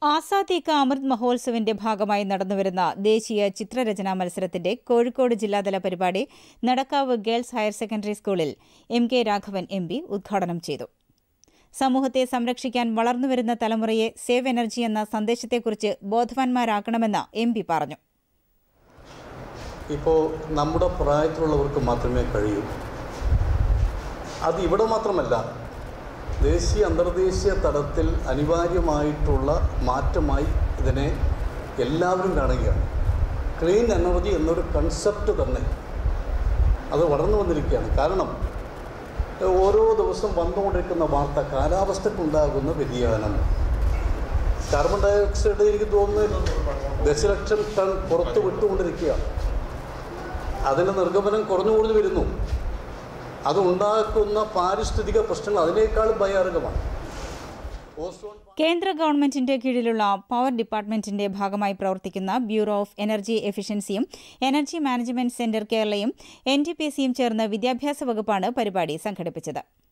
ആസാദി കാ അമൃത് മഹോത്സവിന്റെ ഭാഗമായി നടന്നുവരുന്ന ദേശീയ ചിത്രരചനാ മത്സരത്തിന്റെ കോഴിക്കോട് ജില്ലാതല പരിപാടി നടക്കാവ് ഗേൾസ് ഹയർ സെക്കൻഡറി സ്കൂളിൽ M K Raghavan M P ഉദ്ഘാടനം ചെയ്തു സമൂഹത്തെ സംരക്ഷിക്കാൻ വളർന്നുവരുന്ന തലമുറയെ സേവ് എനർജി എന്ന സന്ദേശത്തെക്കുറിച്ച് ബോധവാന്മാരാക്കണമെന്ന് എം പി പറഞ്ഞു ഇപ്പോൾ നമ്മുടെ പ്രായത്തിലുള്ളവർക്ക് മാത്രമേ കഴിയൂ അത് ഇവിടെ മാത്രമല്ല ദേശീയ അന്തർദേശീയ തലത്തിൽ അനിവാര്യമായിട്ടുള്ള മാറ്റമായി ഇതിനെ എല്ലാവരും കാണുകയാണ് ക്ലീൻ എനർജി എന്നൊരു കൺസെപ്റ്റ് തന്നെ അത് വളർന്നു വന്നിരിക്കുകയാണ് കാരണം ഓരോ ദിവസം വന്നുകൊണ്ടിരിക്കുന്ന വാർത്ത കാലാവസ്ഥക്കുണ്ടാകുന്ന വ്യതിയാനം കാർബൺ ഡയോക്സൈഡ് എനിക്ക് തോന്നുന്നു ദശലക്ഷം ടൺ പുറത്ത് വിട്ടുകൊണ്ടിരിക്കുകയാണ് അതിൻ്റെ നിർഗമനം കുറഞ്ഞു കുറഞ്ഞു വരുന്നു അതുണ്ടാക്കുന്ന പാരിസ്ഥിതിക പ്രശ്നങ്ങൾ അതിനേക്കാളും ഭയാനകമാണ് ഓസോൺ കേന്ദ്ര ഗവൺമെന്റിന്റെ കീഴിലുള്ള പവർ ഡിപ്പാർട്ട്മെന്റിന്റെ ഭാഗമായി പ്രവർത്തിക്കുന്ന ബ്യൂറോ ഓഫ് എനർജി എഫിഷ്യൻസിയും എനർജി മാനേജ്മെന്റ് സെന്റർ കേരളയും എൻ ടി പി സിയും ചേർന്ന് വിദ്യാഭ്യാസ വകുപ്പാണ് പരിപാടി സംഘടിപ്പിച്ചത്